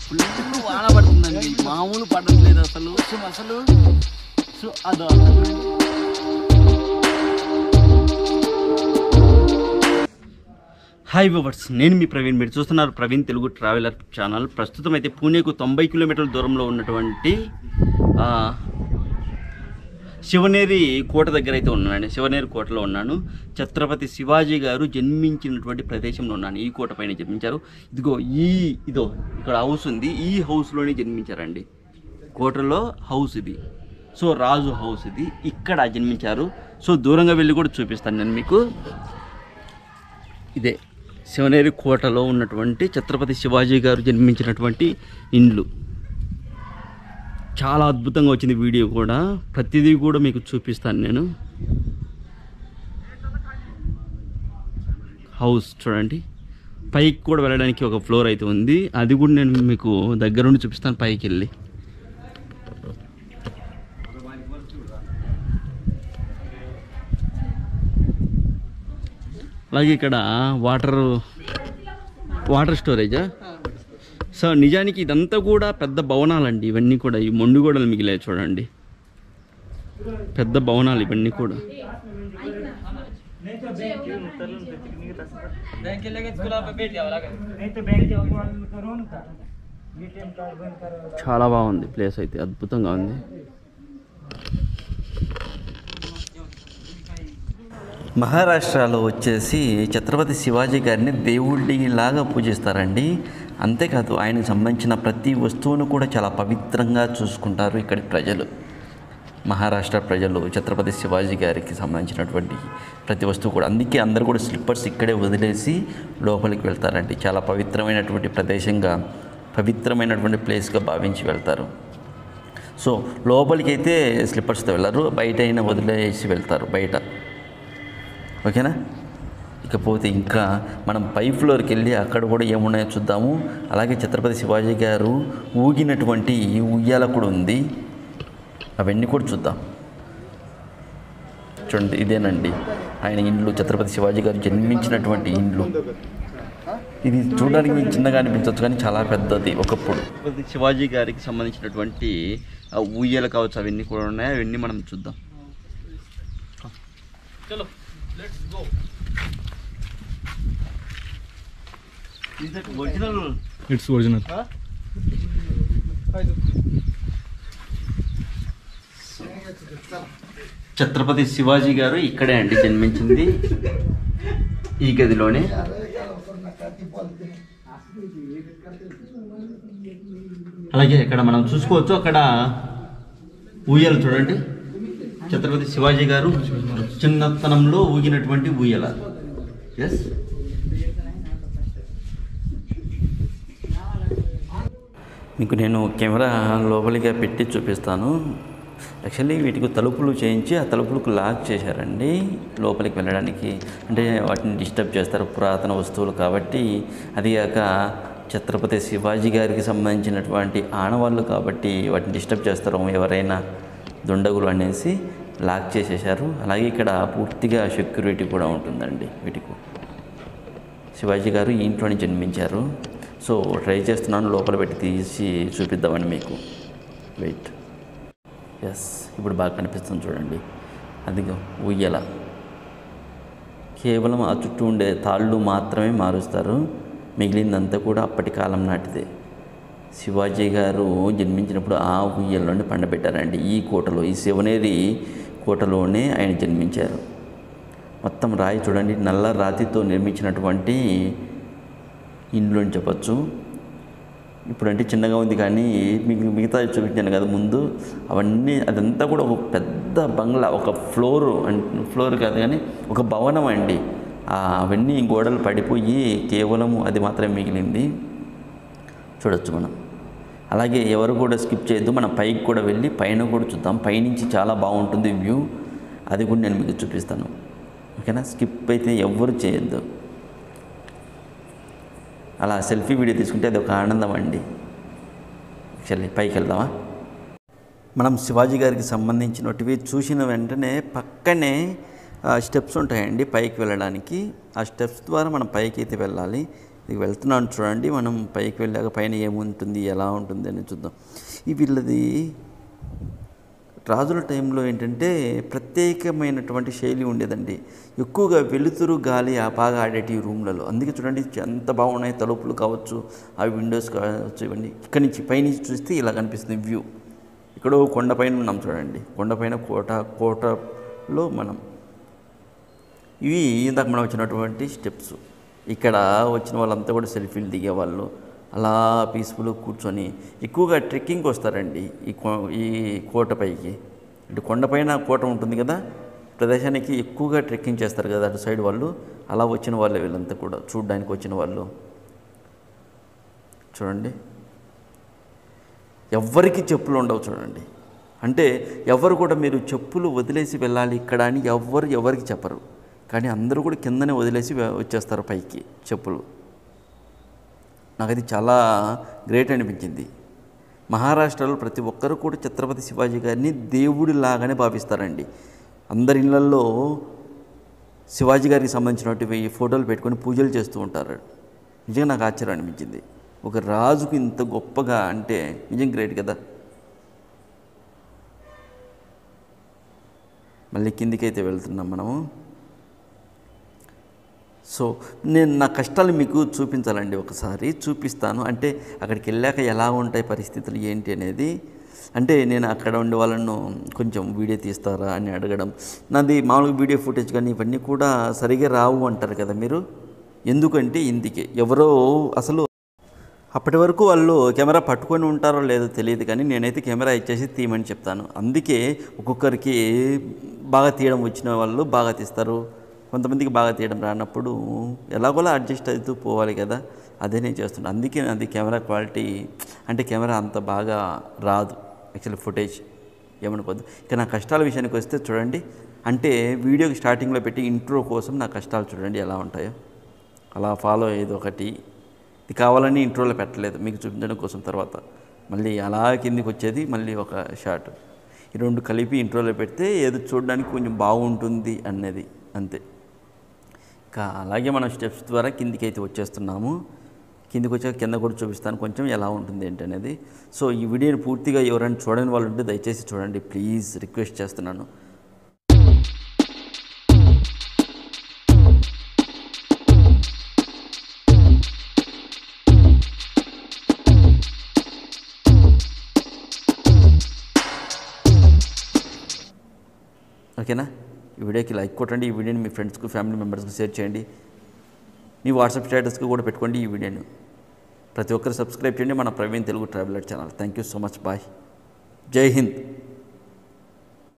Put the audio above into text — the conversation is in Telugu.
ఫుల్ వాన పడుతుందండి మామూలు పడట్లేదు అసలు సో అసలు సో అదో హాయ్ వివర్స్ నేను మీ ప్రవీణ్ మీరు చూస్తున్నారు ప్రవీణ్ తెలుగు ట్రావెలర్ ఛానల్ ప్రస్తుతం అయితే పూణేకు తొంభై కిలోమీటర్ల దూరంలో ఉన్నటువంటి ఆ, శివనేరి కోట దగ్గర అయితే ఉన్నానండి శివనేరి కోటలో ఉన్నాను ఛత్రపతి శివాజీ గారు జన్మించినటువంటి ప్రదేశంలో ఉన్నాను ఈ కోట పైన జన్మించారు ఇదిగో ఈ ఇదో ఇక్కడ హౌస్ ఉంది ఈ హౌస్లోనే జన్మించారండి కోటలో హౌస్ ఇది సో రాజు హౌస్ ఇది ఇక్కడ జన్మించారు సో దూరంగా వెళ్ళి కూడా చూపిస్తాను నేను మీకు ఇదే శివనేరి కోటలో ఉన్నటువంటి ఛత్రపతి శివాజీ గారు జన్మించినటువంటి ఇండ్లు చాలా అద్భుతంగా వచ్చింది వీడియో కూడా ప్రతిదీ కూడా మీకు చూపిస్తాను నేను హౌస్ చూడండి పైకి కూడా వెళ్ళడానికి ఒక ఫ్లోర్ అయితే ఉంది అది కూడా నేను మీకు దగ్గరుండి చూపిస్తాను పైకి వెళ్ళి అలాగే ఇక్కడ వాటర్ వాటర్ స్టోరేజా సో నిజానికి ఇదంతా కూడా పెద్ద భవనాలండి ఇవన్నీ కూడా ఈ మొండుగోడలు మిగిలాయి చూడండి పెద్ద భవనాలు ఇవన్నీ కూడా नहीं तो बैंक जाओ करो ना एटीएम कार्ड बंद करो చాలా బాగుంది ప్లేస్ అయితే అద్భుతంగా ఉంది మహారాష్ట్రలో వచ్చేసి ఛత్రపతి శివాజీ గారిని దేవుడిలాగా పూజిస్తారండి అంతేకాదు ఆయనకు సంబంధించిన ప్రతి వస్తువును కూడా చాలా పవిత్రంగా చూసుకుంటారు ఇక్కడి ప్రజలు మహారాష్ట్ర ప్రజలు ఛత్రపతి శివాజీ గారికి సంబంధించినటువంటి ప్రతి వస్తువు కూడా అందుకే అందరూ కూడా స్లిప్పర్స్ ఇక్కడే వదిలేసి లోపలికి వెళ్తారండి చాలా పవిత్రమైనటువంటి ప్రదేశంగా పవిత్రమైనటువంటి ప్లేస్గా భావించి వెళ్తారు సో లోపలికి అయితే స్లిప్పర్స్తో వెళ్ళరు బయట అయినా వదిలేసి వెళ్తారు బయట ఓకేనా ఇకపోతే ఇంకా మనం పై ఫ్లోర్కి వెళ్ళి అక్కడ కూడా ఏమున్నాయో చూద్దాము అలాగే ఛత్రపతి శివాజీ గారు ఊగినటువంటి ఉయ్యాల కూడా ఉంది అవన్నీ కూడా చూద్దాం చూడండి ఇదేనండి ఆయన ఇండ్లు ఛత్రపతి శివాజీ గారు జన్మించినటువంటి ఇండ్లు ఇది చూడడానికి మీకు చిన్నగా అనిపించవచ్చు కానీ చాలా పెద్దది ఒకప్పుడు ఛత్రపతి శివాజీ గారికి సంబంధించినటువంటి ఆ ఊయ్యలు కావచ్చు అవన్నీ కూడా ఉన్నాయి అవన్నీ మనం చూద్దాం చలో let's go original it's original Chhatrapati Shivaji గారు ఇక్కడే అండి జన్మించింది ఈ గదిలోనే అలాగే ఇక్కడ మనం చూసుకోవచ్చు అక్కడ ఊయలు చూడండి ఛత్రపతి శివాజీ గారు చిన్నతనంలో ఊగినటువంటి ఊయల ఎస్ మీకు నేను కెమెరా లోపలిగా పెట్టి చూపిస్తాను యాక్చువల్లీ వీటికి తలుపులు చేయించి ఆ తలుపులకు లాక్ చేశారండి లోపలికి వెళ్ళడానికి అంటే వాటిని డిస్టర్బ్ చేస్తారు పురాతన వస్తువులు కాబట్టి అది కాక ఛత్రపతి శివాజీ గారికి సంబంధించినటువంటి ఆనవాళ్ళు కాబట్టి వాటిని డిస్టర్బ్ చేస్తారు ఎవరైనా దుండగులు అనేసి లాక్ చేసేశారు అలాగే ఇక్కడ పూర్తిగా సెక్యూరిటీ కూడా ఉంటుందండి వీటికి శివాజీ గారు ఈ ఇంట్లోనే జన్మించారు సో ట్రై చేస్తున్నాను లోపల పెట్టి తీసి చూపిద్దామని మీకు వెయిట్ ఎస్ ఇప్పుడు బాగా కనిపిస్తుంది చూడండి అదిగో ఉయ్యల కేవలం ఆ చుట్టూ ఉండే తాళ్ళు మాత్రమే మారుస్తారు మిగిలిందంతా కూడా అప్పటి కాలం నాటిదే శివాజీ గారు జన్మించినప్పుడు ఆ ఉయ్యల్లోనే పండబెట్టారండి ఈ కోటలో ఈ శివనేరి కోటలోనే ఆయన జన్మించారు మొత్తం రాయి చూడండి నల్ల రాతితో నిర్మించినటువంటి ఇండ్లు అని చెప్పచ్చు ఇప్పుడంటే చిన్నగా ఉంది కానీ మీకు మిగతా చూపించాను కదా ముందు అవన్నీ అదంతా కూడా ఒక పెద్ద బంగ్లా ఒక ఫ్లోర్ ఫ్లోర్ కాదు కానీ ఒక భవనం అండి ఆ అవన్నీ గోడలు పడిపోయి కేవలం అది మాత్రమే మిగిలింది చూడొచ్చు మనం అలాగే ఎవరు కూడా స్కిప్ చేయొద్దు మనం పైకి కూడా వెళ్ళి పైన కూడా చూద్దాం పైనుంచి చాలా బాగుంటుంది వ్యూ అది కూడా నేను మీకు చూపిస్తాను ఓకేనా స్కిప్ అయితే ఎవ్వరు చేయొద్దు అలా సెల్ఫీ వీడియో తీసుకుంటే అది ఒక ఆనందం అండి యాక్చువల్లీ పైకి వెళ్దామా మనం శివాజీ గారికి సంబంధించినటివి చూసిన వెంటనే పక్కనే స్టెప్స్ ఉంటాయండి పైకి వెళ్ళడానికి ఆ స్టెప్స్ ద్వారా మనం పైకి అయితే వెళ్ళాలి ఇది వెళ్తున్నాను చూడండి మనం పైకి వెళ్ళాక పైన ఏముంటుంది ఎలా ఉంటుంది అని చూద్దాం ఈ వీళ్ళది రాజుల టైంలో ఏంటంటే ప్రత్యేకమైనటువంటి శైలి ఉండేదండి ఎక్కువగా వెలుతురు గాలి ఆ బాగా ఆడేటి ఈ రూమ్లలో అందుకే చూడండి ఎంత బాగున్నాయి తలుపులు కావచ్చు ఆ విండోస్ కావచ్చు ఇవన్నీ ఇక్కడి నుంచి పైనుంచి చూస్తే ఇలా కనిపిస్తుంది వ్యూ ఇక్కడ కొండపైన ఉన్నాం చూడండి కొండపైన కోట కోటలో మనం ఇవి ఇందాక మనం వచ్చినటువంటి స్టెప్స్ ఇక్కడ వచ్చిన వాళ్ళంతా కూడా సెల్ఫీలు దిగేవాళ్ళు అలా పీస్ఫుల్గా కూర్చొని ఎక్కువగా ట్రెక్కింగ్కి వస్తారండి ఈ కో ఈ కోటపైకి అంటే కొండపైన కోట ఉంటుంది కదా ప్రదేశానికి ఎక్కువగా ట్రెక్కింగ్ చేస్తారు కదా అటు సైడ్ వాళ్ళు అలా వచ్చిన వాళ్ళే వీళ్ళంతా కూడా చూడడానికి వచ్చిన వాళ్ళు చూడండి ఎవ్వరికి చెప్పులు ఉండవు చూడండి అంటే ఎవరు కూడా మీరు చెప్పులు వదిలేసి వెళ్ళాలి ఇక్కడ అని ఎవ్వరు ఎవరికి చెప్పరు కానీ అందరూ కూడా కిందనే వదిలేసి వె- వచ్చేస్తారు పైకి చెప్పులు నాకు అది చాలా గ్రేట్ అనిపించింది మహారాష్ట్రలో ప్రతి ఒక్కరు కూడా ఛత్రపతి శివాజీ గారిని దేవుడిలాగానే భావిస్తారండి అందరి ఇళ్ళల్లో శివాజీ గారికి సంబంధించినటువంటి ఫోటోలు పెట్టుకొని పూజలు చేస్తూ ఉంటారు నిజంగా నాకు ఆశ్చర్యం అనిపించింది ఒక రాజుకు ఇంత గొప్పగా అంటే నిజం గ్రేట్ కదా మళ్ళీ కిందికైతే వెళ్తున్నాం మనము సో నేను నా కష్టాలు మీకు చూపించాలండి ఒకసారి చూపిస్తాను అంటే అక్కడికి వెళ్ళాక ఎలా ఉంటాయి పరిస్థితులు ఏంటి అనేది అంటే నేను అక్కడ ఉండే వాళ్ళను కొంచెం వీడియో తీస్తారా అని అడగడం నాది మామూలుగా వీడియో ఫుటేజ్ కానీ ఇవన్నీ కూడా సరిగా రావు అంటారు కదా మీరు ఎందుకంటే ఇందుకే ఎవరో అసలు అప్పటి వరకు వాళ్ళు కెమెరా పట్టుకొని ఉంటారో లేదో తెలియదు కానీ నేనైతే కెమెరా ఇచ్చేసి తీయమని చెప్తాను అందుకే ఒక్కొక్కరికి బాగా తీయడం వచ్చిన వాళ్ళు బాగా తీస్తారు కొంతమందికి బాగా తీయడం రానప్పుడు ఎలాగోలా అడ్జస్ట్ అవుతూ పోవాలి కదా అదే నేను చేస్తున్నాను అందుకే అది కెమెరా క్వాలిటీ అంటే కెమెరా అంత బాగా రాదు యాక్చువల్లీ ఫుటేజ్ ఏమనుకోద్దు ఇక నా కష్టాల విషయానికి వస్తే చూడండి అంటే వీడియోకి స్టార్టింగ్లో పెట్టి ఇంట్రో కోసం నా కష్టాలు చూడండి ఎలా ఉంటాయో అలా ఫాలో అయ్యేది ఒకటి ఇది కావాలని ఇంట్రోలో పెట్టలేదు మీకు చూపించడం కోసం తర్వాత మళ్ళీ అలా కిందికి వచ్చేది మళ్ళీ ఒక షార్ట్ ఈ రెండు కలిపి ఇంట్రోలో పెడితే ఏదో చూడడానికి కొంచెం బాగుంటుంది అన్నది అంతే ఇంకా అలాగే మనం స్టెప్స్ ద్వారా కిందికి అయితే వచ్చేస్తున్నాము కిందికి వచ్చాక కింద కూడా చూపిస్తాను కొంచెం ఎలా ఉంటుంది ఏంటి అనేది సో ఈ వీడియోని పూర్తిగా ఎవరైనా చూడని వాళ్ళు ఉంటే దయచేసి చూడండి ప్లీజ్ రిక్వెస్ట్ చేస్తున్నాను ఓకేనా ఈ వీడియోకి లైక్ కొట్టండి ఈ వీడియోని మీ ఫ్రెండ్స్కి ఫ్యామిలీ మెంబర్స్కి షేర్ చేయండి మీ వాట్సాప్ స్టేటస్కి కూడా పెట్టుకోండి ఈ వీడియోని ప్రతి ఒక్కరు సబ్స్క్రైబ్ చేయండి మన Praveen Telugu traveller channel thank you so much bye Jai Hind